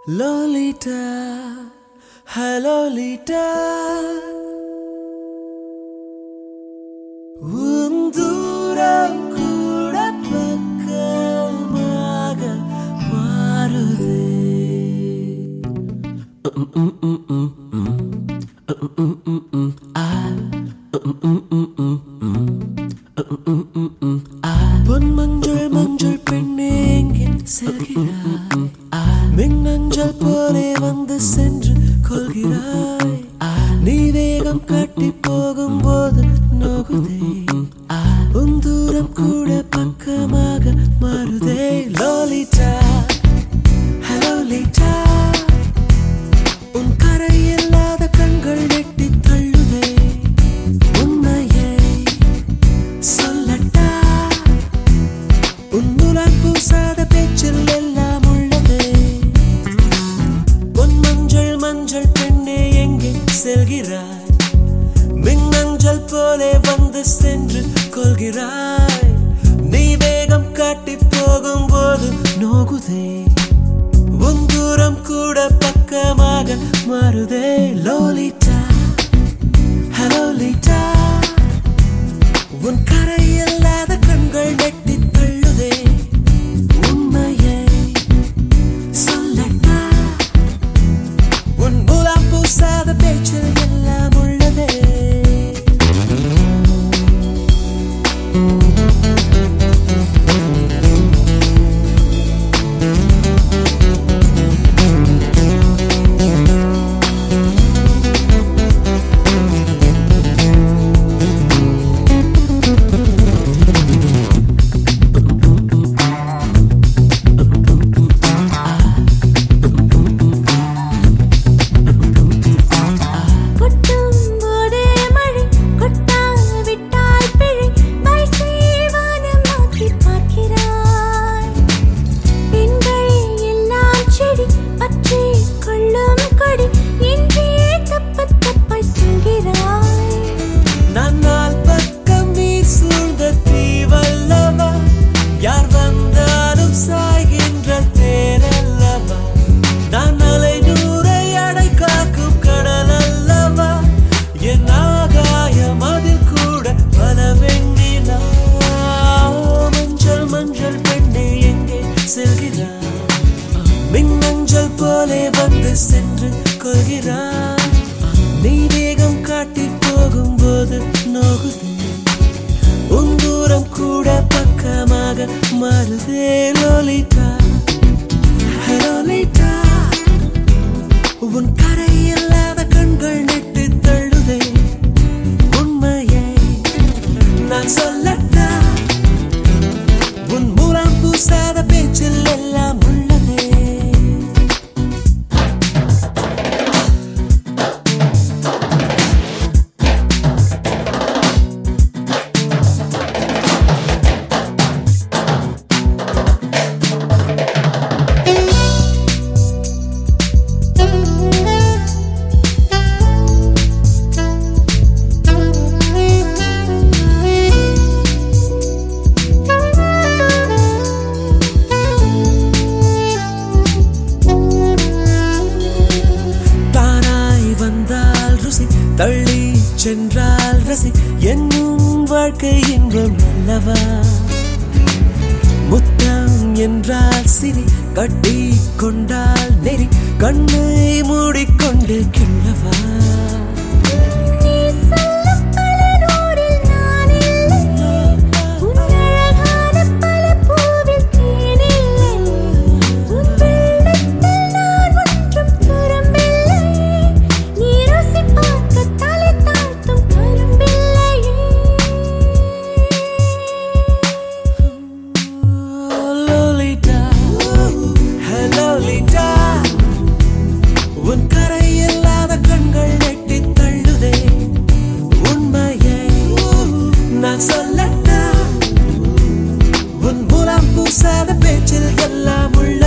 Lolita ஹலோலிட்டா உன் தூரம் கூட பக்கமாக மாறுதே பொன் மஞ்சள் மஞ்சள் பெண்ணே எங்கே செல்கிறாய் மின்னஞ்சல் போலே வந்து சென்று கொள்கிறாய் நீ வேகம் காட்டி போகும்போது நோகுதே உன் தூரம் கூட பக்கமாக மாறுதே லோலிட்டா ஹலோ லீட்டா உன் கரை இல்லாத கண்கள் நெட்டி தள்ளுதே உண்மையை சொல்லட்டா உன் முலான் பூசாத பேச்சில் எல்லாம் உள்ளதே பொன் மஞ்சள் மஞ்சள் பெண்ணே எங்கே செல்கிறாய் மின்னஞ்சல் போலே வந்து சென்று கொள்கிறாய் நீ வேகம் காட்டி போகும்போது நோகுதே உன் தூரம் கூட பக்கமாக மாறுதே லோலிட்டா ஹலோ லீட்டா உன் கரை இல்லாத கண்கள் நெட்டி தள்ளுதே உண்மையை சொல்லட்டா உன் மூலம் பூசாத பேச்சில் எல்லாம் உள்ளதே கொட்டும் போதே மழை கொட்டாவிட்டால் பிழை வைசேவானம் மாற்றி பார்க்கிறாய் பெண்கள் எல்லாம் செடி பற்றி கொள்ளும் கொடி என்றே தப்பு தப்பாய் சொல்கிறாய் நான் நாள் பக்கம் நீ சூழ்ந்த தீவல்லவா யார் வந்தாலும் சாய்கின்ற தேரல்லவா நான் அலை நூறை அடை காக்கும் கடல் அல்லவா என் ஆகாயம் அதில் கூட பல வெண்ணிலா மஞ்சள் மஞ்சள் பெண்ணே எங்கே செல்கிறாய் மின்னஞ்சல் போலே வந்து சென்று கொள்கிறாய் நீ வேகம் காட்டி போகும்போது நோகுதே உன் தூரம் கூட பக்கமாக மாறுதே லோலிட்டா லோலிட்டா உன் கரை இல்லாத கண்கள் நெட்டு தள்ளுதே உண்மையை நான் சொல்லட்டா உன் மூலம் பூசாத பேச்சில் எல்லாம் உள்ளதே தானாய் வந்தால் ருசி தள்ளி சென்றால் ரசி என்னும் வாழ்க்கை இன்பம் அல்லவா முத்தம் என்றால் சிரி கட்டி கொண்டால் நெறி கண்ணை மூடிக்கொண்டு கிள்ளவா நீ சொல்லும் பல நூறில் நான் இல்லை உன் அழகான பல பூவில் தேன் இல்லை உன் வெள்ளத்தில் நான் ஒன்றும் துரும்பில்லை நீ ருசி பார்க்க தலை தாழ்த்தும் கரும்பில்லையே லோலிட்டா ஹலோலிட்டா உன் கரை இல்லாத கண்கள் நெட்டி தள்ளுதே உண்மையை நான் சொல்லட்டா உன் மூலம் பூசாத பேச்சில் எல்லாம் உள்ள